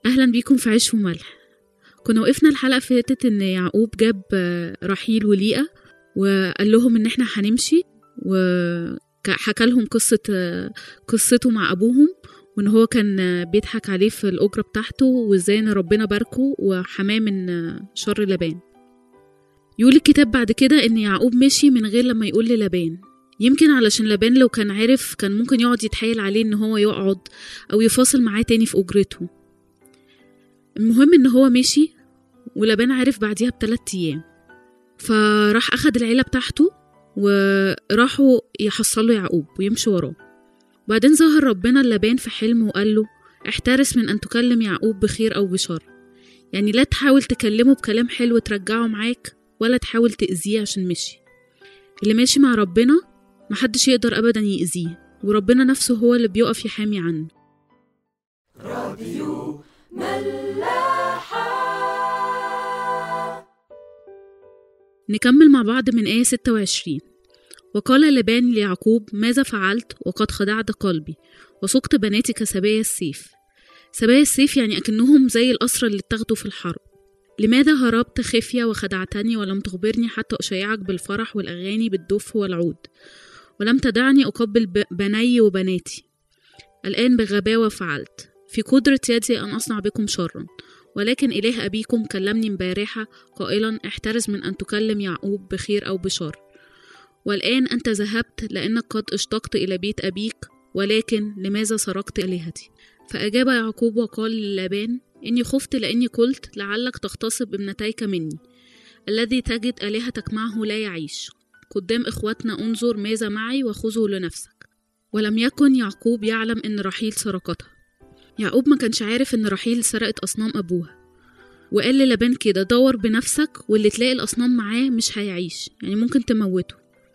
أهلا بيكم في عيش وملح كنا وقفنا الحلقة فاتت إن يعقوب جاب آه، رحيل وليئة وقال لهم إن إحنا هنمشي وحكى لهم قصة آه، قصته مع أبوهم وإن هو كان آه، بيضحك عليه في الأجرة بتاعته وإزاي إن ربنا باركه وحماه من آه، شر لبان يقول الكتاب بعد كده إن يعقوب مشي من غير لما يقول للبان يمكن علشان لبان لو كان عارف كان ممكن يقعد يتحايل عليه إن هو يقعد أو يفاصل معاه تاني في أجرته المهم إن هو مشي ولبان عرف بعديها بتلات أيام فراح أخد العيلة بتاعته وراحوا يحصلوا يعقوب ويمشوا وراه وبعدين ظهر ربنا لبان في حلم وقال له احترس من أن تكلم يعقوب بخير أو بشر يعني لا تحاول تكلمه بكلام حلو ترجعه معاك ولا تحاول تأذيه عشان مشي اللي ماشي مع ربنا محدش يقدر أبدا يأذيه وربنا نفسه هو اللي بيقف يحامي عنه نكمل مع بعض من آية 26 وقال لبان ليعقوب ماذا فعلت وقد خدعت قلبي وسقت بناتي كسبايا السيف سبايا السيف يعني أكنهم زي الأسرى اللي اتاخدوا في الحرب لماذا هربت خفية وخدعتني ولم تخبرني حتى أشيعك بالفرح والأغاني بالدف والعود ولم تدعني أقبل ب- بني وبناتي الآن بغباوة فعلت في قدرة يدي أن أصنع بكم شرا ولكن إله أبيكم كلمني امبارحة قائلا احترز من أن تكلم يعقوب بخير أو بشر والآن أنت ذهبت لأنك قد اشتقت إلى بيت أبيك ولكن لماذا سرقت آلهتي فأجاب يعقوب وقال للابان إني خفت لأني قلت لعلك تغتصب ابنتيك مني الذي تجد آلهتك معه لا يعيش قدام إخوتنا انظر ماذا معي وخذه لنفسك ولم يكن يعقوب يعلم إن رحيل سرقتها يعقوب ما كانش عارف إن رحيل سرقت أصنام أبوها وقال للبان كده دور بنفسك واللي تلاقي الأصنام معاه مش هيعيش يعني ممكن تموته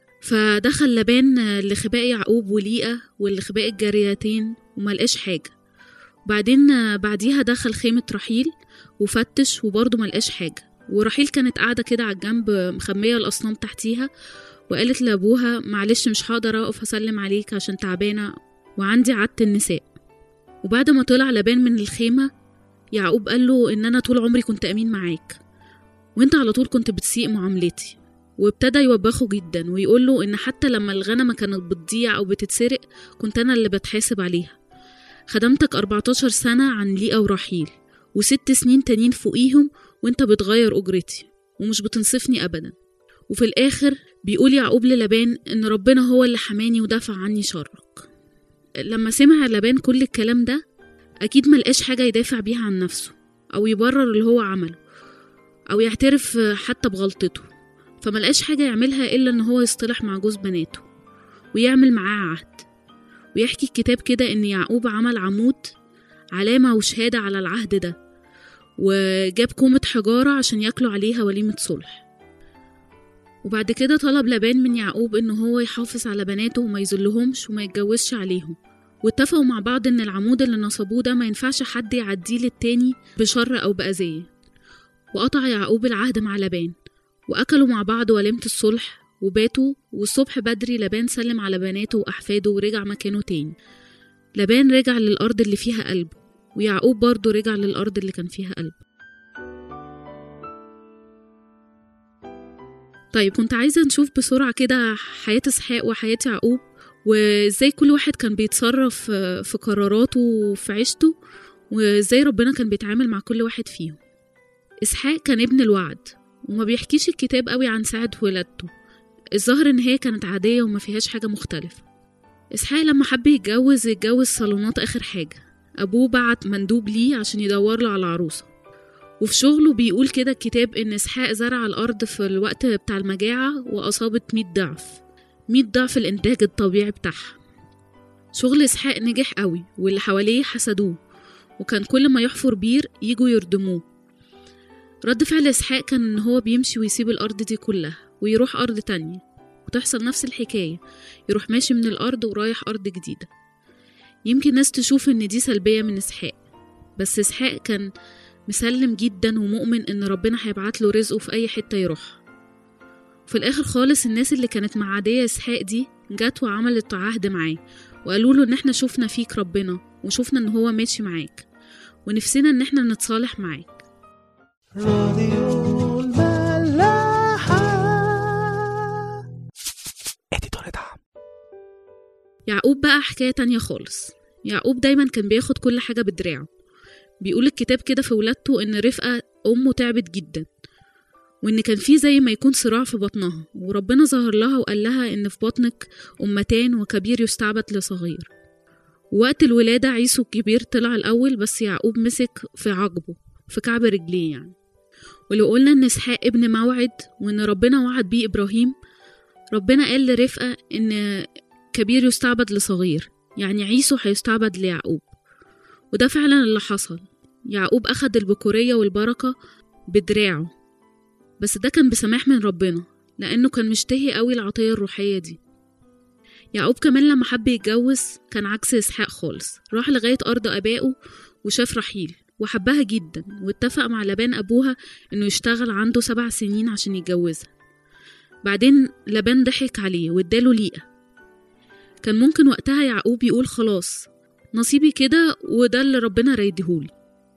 فدخل لبان لخباء يعقوب وليئة والخباء الجاريتين وملقاش حاجة وبعدين بعديها دخل خيمة رحيل وفتش وبرضه ملقاش حاجة ورحيل كانت قاعدة كده على الجنب مخمية الأصنام تحتيها وقالت لأبوها معلش مش هقدر أقف أسلم عليك عشان تعبانة وعندي عادة النساء وبعد ما طلع لبان من الخيمة يعقوب قال له إن أنا طول عمري كنت أمين معاك وإنت على طول كنت بتسيء معاملتي وابتدى يوبخه جدا ويقول له إن حتى لما الغنمة كانت بتضيع أو بتتسرق كنت أنا اللي بتحاسب عليها خدمتك 14 سنة عن ليئة ورحيل وست سنين تانيين فوقيهم وانت بتغير أجرتي ومش بتنصفني أبدا وفي الآخر بيقول يعقوب للبان إن ربنا هو اللي حماني ودافع عني شرك لما سمع لبان كل الكلام ده أكيد ملقاش حاجة يدافع بيها عن نفسه أو يبرر اللي هو عمله أو يعترف حتى بغلطته فملقاش حاجة يعملها إلا إن هو يصطلح مع جوز بناته ويعمل معاه عهد ويحكي الكتاب كده إن يعقوب عمل عمود علامة وشهادة على العهد ده وجاب كومة حجارة عشان ياكلوا عليها وليمة صلح وبعد كده طلب لبان من يعقوب إن هو يحافظ على بناته وما يذلهمش وما يتجوزش عليهم واتفقوا مع بعض إن العمود اللي نصبوه ده ما ينفعش حد يعديه للتاني بشر أو بأذية وقطع يعقوب العهد مع لبان وأكلوا مع بعض وليمة الصلح وباتوا والصبح بدري لبان سلم على بناته وأحفاده ورجع مكانه تاني لبان رجع للأرض اللي فيها قلبه ويعقوب برضه رجع للأرض اللي كان فيها قلبه طيب كنت عايزة نشوف بسرعة كده حياة إسحاق وحياة يعقوب وإزاي كل واحد كان بيتصرف آه، في قراراته وفي عيشته وإزاي ربنا كان بيتعامل مع كل واحد فيهم إسحاق كان ابن الوعد وما بيحكيش الكتاب قوي عن ساعة ولادته الظاهر إن هي كانت عادية وما فيهاش حاجة مختلفة إسحاق لما حب يتجوز اتجوز صالونات آخر حاجة أبوه بعت مندوب ليه عشان يدور له على عروسة وفي شغله بيقول كده الكتاب إن إسحاق زرع الأرض في الوقت بتاع المجاعة وأصابت مية ضعف مية ضعف الإنتاج الطبيعي بتاعها شغل إسحاق نجح قوي واللي حواليه حسدوه وكان كل ما يحفر بير يجوا يردموه رد فعل إسحاق كان إن هو بيمشي ويسيب الأرض دي كلها ويروح أرض تانية وتحصل نفس الحكاية يروح ماشي من الأرض ورايح أرض جديدة يمكن ناس تشوف إن دي سلبية من إسحاق بس إسحاق كان مسلم جدا ومؤمن إن ربنا هيبعت له رزقه في أي حتة يروح في الآخر خالص الناس اللي كانت معادية إسحاق دي جت وعملت عهد معاه وقالوا له إن إحنا شفنا فيك ربنا وشفنا إن هو ماشي معاك ونفسنا إن احنا نتصالح معاك راديو الملاحة اديتور دعم يعقوب بقى حكاية تانية خالص يعقوب دايما كان بياخد كل حاجة بدراعه بيقول الكتاب كده في ولادته إن رفقة أمه تعبت جدا وإن كان في زي ما يكون صراع في بطنها وربنا ظهر لها وقال لها إن في بطنك أمتان وكبير يستعبد لصغير وقت الولادة عيسو الكبير طلع الأول بس يعقوب مسك في عقبه في كعب رجليه يعني ولو قلنا إن إسحاق ابن موعد وإن ربنا وعد بيه إبراهيم ربنا قال لرفقة إن كبير يستعبد لصغير يعني عيسو هيستعبد ليعقوب وده فعلا اللي حصل يعقوب أخد البكورية والبركة بدراعه بس ده كان بسماح من ربنا لأنه كان مشتهي قوي العطية الروحية دي يعقوب كمان لما حب يتجوز كان عكس إسحاق خالص راح لغاية أرض آبائه وشاف رحيل وحبها جدا واتفق مع لبان أبوها إنه يشتغل عنده سبع سنين عشان يتجوزها بعدين لبان ضحك عليه واداله ليئة كان ممكن وقتها يعقوب يقول خلاص نصيبي كده وده اللي ربنا رايدهولي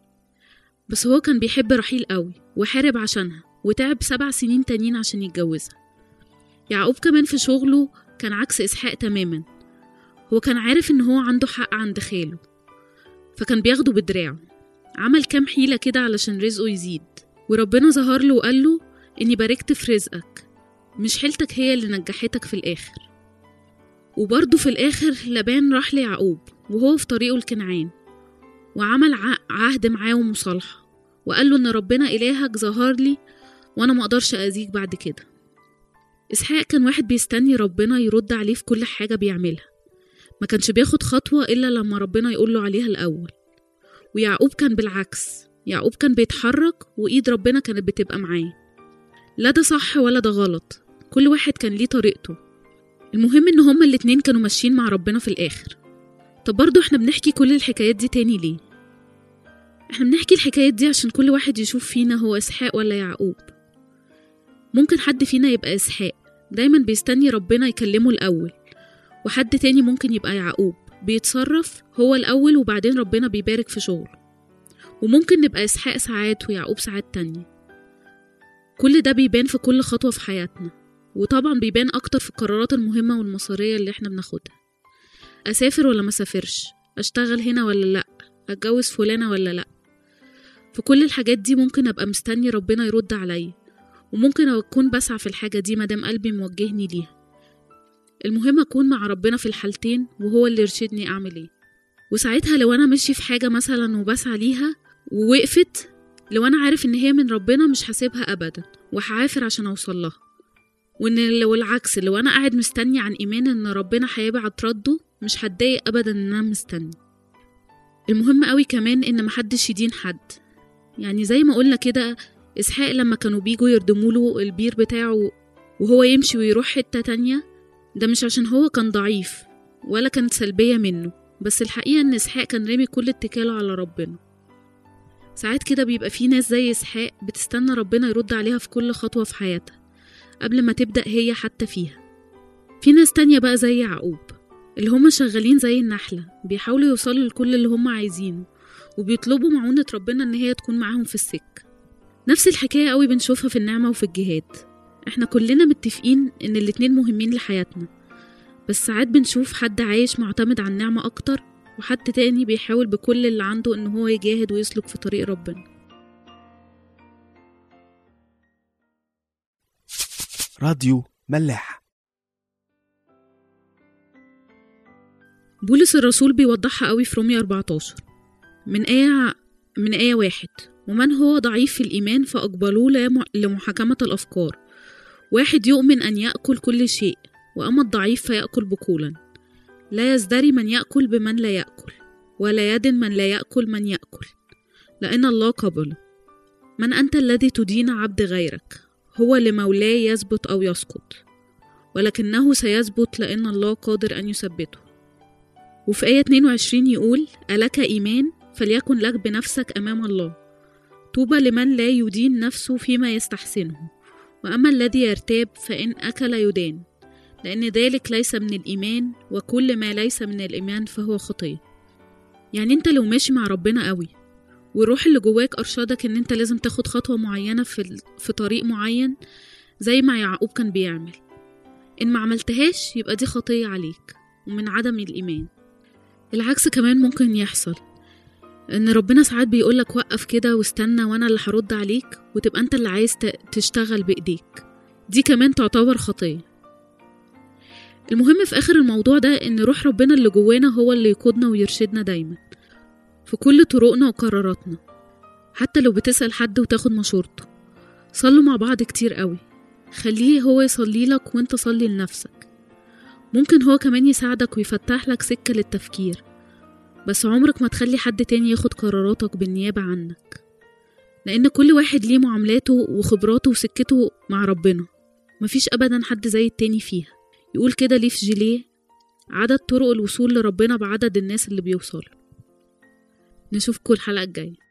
بس هو كان بيحب رحيل قوي وحارب عشانها وتعب سبع سنين تانيين عشان يتجوزها يعقوب كمان في شغله كان عكس إسحاق تماما هو كان عارف إن هو عنده حق عند خاله فكان بياخده بدراعه عمل كام حيلة كده علشان رزقه يزيد وربنا ظهر له وقال له إني باركت في رزقك مش حيلتك هي اللي نجحتك في الآخر وبرضه في الآخر لبان راح ليعقوب وهو في طريقه لكنعان وعمل ع- عهد معاه ومصالحة وقال له إن ربنا إلهك ظهر لي وأنا مقدرش أذيك بعد كده إسحاق كان واحد بيستني ربنا يرد عليه في كل حاجة بيعملها ما كانش بياخد خطوة إلا لما ربنا يقوله عليها الأول ويعقوب كان بالعكس يعقوب كان بيتحرك وإيد ربنا كانت بتبقى معاه لا ده صح ولا ده غلط كل واحد كان ليه طريقته المهم إن هما الاتنين كانوا ماشيين مع ربنا في الآخر طب برضه احنا بنحكي كل الحكايات دي تاني ليه؟ احنا بنحكي الحكايات دي عشان كل واحد يشوف فينا هو إسحاق ولا يعقوب ممكن حد فينا يبقى إسحاق دايما بيستني ربنا يكلمه الأول وحد تاني ممكن يبقى يعقوب بيتصرف هو الأول وبعدين ربنا بيبارك في شغله وممكن نبقى إسحاق ساعات ويعقوب ساعات تانية كل ده بيبان في كل خطوة في حياتنا وطبعا بيبان أكتر في القرارات المهمة والمصيرية اللي احنا بناخدها أسافر ولا ما أسافرش أشتغل هنا ولا لأ أتجوز فلانة ولا لأ في كل الحاجات دي ممكن أبقى مستني ربنا يرد عليا وممكن أكون بسعى في الحاجة دي مادام قلبي موجهني ليها المهم أكون مع ربنا في الحالتين وهو اللي يرشدني أعمل إيه وساعتها لو أنا ماشي في حاجة مثلا وبسعى ليها ووقفت لو أنا عارف إن هي من ربنا مش هسيبها أبدا وهعافر عشان أوصل لها وإن لو العكس لو أنا قاعد مستني عن إيمان إن ربنا هيبعت رده مش هتضايق أبدا إن أنا مستني المهم قوي كمان إن محدش يدين حد يعني زي ما قلنا كده إسحاق لما كانوا بيجوا يردموله البير بتاعه وهو يمشي ويروح حتة تانية ده مش عشان هو كان ضعيف ولا كانت سلبية منه بس الحقيقة إن إسحاق كان رامي كل اتكاله على ربنا ساعات كده بيبقى في ناس زي إسحاق بتستنى ربنا يرد عليها في كل خطوة في حياتها قبل ما تبدأ هي حتى فيها في ناس تانية بقى زي يعقوب اللي هما شغالين زي النحلة بيحاولوا يوصلوا لكل اللي هما عايزينه وبيطلبوا معونة ربنا إن هي تكون معاهم في السكة نفس الحكاية قوي بنشوفها في النعمة وفي الجهاد احنا كلنا متفقين إن الاتنين مهمين لحياتنا بس ساعات بنشوف حد عايش معتمد على النعمة أكتر وحد تاني بيحاول بكل اللي عنده إن هو يجاهد ويسلك في طريق ربنا راديو ملاح بولس الرسول بيوضحها قوي في رومية 14 من آية من آية واحد ومن هو ضعيف في الإيمان فأقبلوه لم- لمحاكمة الأفكار واحد يؤمن أن يأكل كل شيء وأما الضعيف فيأكل بقولا لا يزدري من يأكل بمن لا يأكل ولا يدن من لا يأكل من يأكل لأن الله قبله من أنت الذي تدين عبد غيرك هو لمولاه يثبت أو يسقط ولكنه سيثبت لأن الله قادر أن يثبته وفي آية 22 يقول ألك إيمان فليكن لك بنفسك أمام الله طوبى لمن لا يدين نفسه فيما يستحسنه وأما الذي يرتاب فإن أكل يدان لأن ذلك ليس من الإيمان وكل ما ليس من الإيمان فهو خطية يعني أنت لو ماشي مع ربنا قوي والروح اللي جواك أرشدك إن أنت لازم تاخد خطوة معينة في, ال- في طريق معين زي ما يعقوب كان بيعمل إن ما عملتهاش يبقى دي خطية عليك ومن عدم الإيمان العكس كمان ممكن يحصل إن ربنا ساعات بيقولك وقف كده واستنى وأنا اللي هرد عليك وتبقى أنت اللي عايز ت- تشتغل بإيديك دي كمان تعتبر خطية المهم في آخر الموضوع ده إن روح ربنا اللي جوانا هو اللي يقودنا ويرشدنا دايما في كل طرقنا وقراراتنا حتى لو بتسأل حد وتاخد مشورته صلوا مع بعض كتير قوي خليه هو يصلي لك وانت صلي لنفسك ممكن هو كمان يساعدك ويفتح لك سكة للتفكير بس عمرك ما تخلي حد تاني ياخد قراراتك بالنيابة عنك لأن كل واحد ليه معاملاته وخبراته وسكته مع ربنا مفيش أبدا حد زي التاني فيها يقول كده ليه في جيليه عدد طرق الوصول لربنا بعدد الناس اللي بيوصلوا نشوفكوا الحلقة الجاية